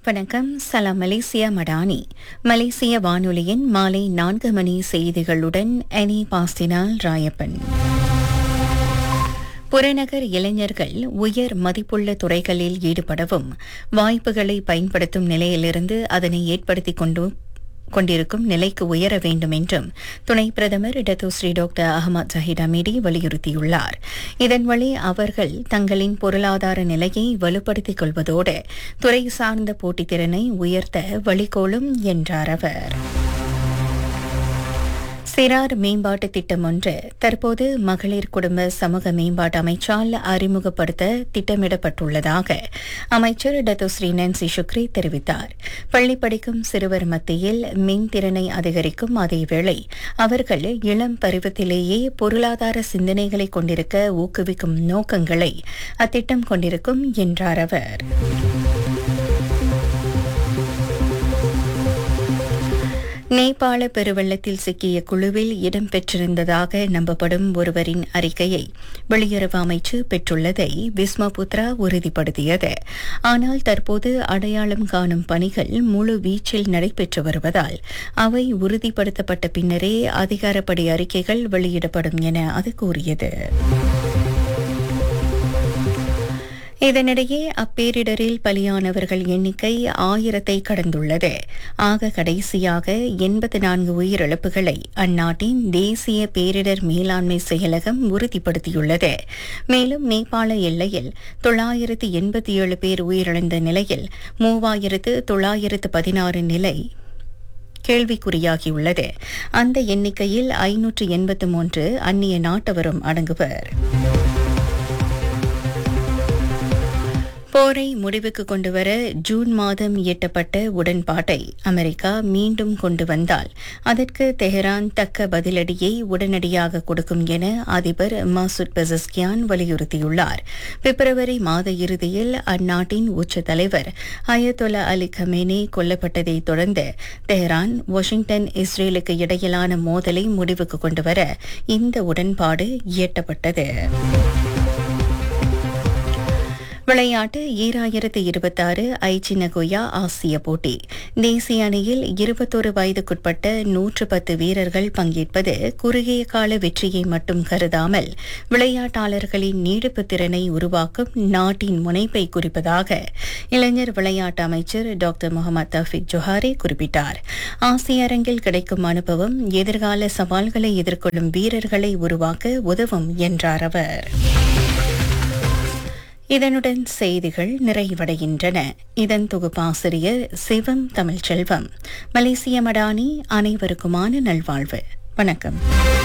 வணக்கம் சலாம் மலேசியா மடானி மலேசிய வானொலியின் மாலை நான்கு மணி செய்திகளுடன் அனி பாஸ்டினால் ராயப்பன் புறநகர் இளைஞர்கள் உயர் மதிப்புள்ள துறைகளில் ஈடுபடவும் வாய்ப்புகளை பயன்படுத்தும் நிலையிலிருந்து அதனை ஏற்படுத்திக் கொண்டு கொண்டிருக்கும் நிலைக்கு உயர வேண்டும் என்றும் துணை பிரதமர் Dato Sri doctor Ahmad Zahid Hamidi வலியுறுத்தியுள்ளார் இதன் வழி அவர்கள் தங்களின் பொருளாதார நிலையை வலுப்படுத்திக் கொள்வதோடு துறை சார்ந்த போட்டித்திறனை உயர்த்த வழிகோலும் என்றார் அவர் சிறார் மேம்பாட்டு திட்டம் ஒன்று தற்போது மகளிர் குடும்ப சமூக மேம்பாட்டு அமைச்சால் அறிமுகப்படுத்த திட்டமிடப்பட்டுள்ளதாக அமைச்சர் டத்தோஸ்ரீ நான்சி சுக்ரி தெரிவித்தார் பள்ளி படிக்கும் சிறுவர் மத்தியில் மின்திறனை அதிகரிக்கும் அதேவேளை அவர்கள் இளம் பருவத்திலேயே பொருளாதார சிந்தனைகளை கொண்டிருக்க ஊக்குவிக்கும் நோக்கங்களை அத்திட்டம் கொண்டிருக்கும் என்றார் அவர் நேபாள பெருவெள்ளத்தில் சிக்கிய குழுவில் இடம்பெற்றிருந்ததாக நம்பப்படும் ஒருவரின் அறிக்கையை வெளியுறவு அமைச்சு பெற்றுள்ளதை விஸ்மபுத்ரா உறுதிப்படுத்தியது ஆனால் தற்போது அடையாளம் காணும் பணிகள் முழு வீச்சில் நடைபெற்று வருவதால் அவை உறுதிப்படுத்தப்பட்ட பின்னரே அதிகாரப்படி அறிக்கைகள் வெளியிடப்படும் என அது கூறியது இதனிடையே அப்பேரிடரில் பலியானவர்கள் எண்ணிக்கை ஆயிரத்தை கடந்துள்ளது ஆக கடைசியாக எண்பத்தி நான்கு உயிரிழப்புகளை அந்நாட்டின் தேசிய பேரிடர் மேலாண்மை செயலகம் உறுதிப்படுத்தியுள்ளது மேலும் நேபாள எல்லையில் தொள்ளாயிரத்து எண்பத்தி ஏழு பேர் உயிரிழந்த நிலையில் மூவாயிரத்து தொள்ளாயிரத்து பதினாறு நிலை கேள்விக்குறியாகியுள்ளது அந்த எண்ணிக்கையில் ஐநூற்று எண்பத்து மூன்று அந்நிய நாட்டவரும் அடங்குவர் போரை முடிவுக்கு கொண்டுவர ஜூன் மாதம் எட்டப்பட்ட உடன்பாட்டை அமெரிக்கா மீண்டும் கொண்டு வந்தால் அதற்கு தெஹரான் தக்க பதிலடியை உடனடியாக கொடுக்கும் என அதிபர் மசூத் பெசஸ்கியான் வலியுறுத்தியுள்ளார் பிப்ரவரி மாத இறுதியில் அந்நாட்டின் உச்ச தலைவர் அயத்தொலா அலி கமேனி கொல்லப்பட்டதை தொடர்ந்து தெஹரான் வாஷிங்டன் இஸ்ரேலுக்கு இடையிலான மோதலை முடிவுக்கு கொண்டுவர இந்த உடன்பாடு எட்டப்பட்டது விளையாட்டு ஈராயிரத்து இருபத்தாறு ஐச்சி நகோயா ஆசிய போட்டி தேசிய அணியில் இருபத்தொரு வயதுக்குட்பட்ட நூற்று பத்து வீரர்கள் பங்கேற்பது குறுகிய கால வெற்றியை மட்டும் கருதாமல் விளையாட்டாளர்களின் நீடிப்பு திறனை உருவாக்கும் நாட்டின் முனைப்பை குறிப்பதாக இளைஞர் விளையாட்டு அமைச்சர் டாக்டர் முகமது தஃபிக் ஜொஹாரி குறிப்பிட்டார் ஆசிய அரங்கில் கிடைக்கும் அனுபவம் எதிர்கால சவால்களை எதிர்கொள்ளும் வீரர்களை உருவாக்க உதவும் என்றார் அவர் இதனுடன் செய்திகள் நிறைவடைகின்றன இதன் தொகுப்பாசிரியர் சிவம் தமிழ்ச்செல்வம் மலேசிய மடானி அனைவருக்குமான நல்வாழ்வு வணக்கம்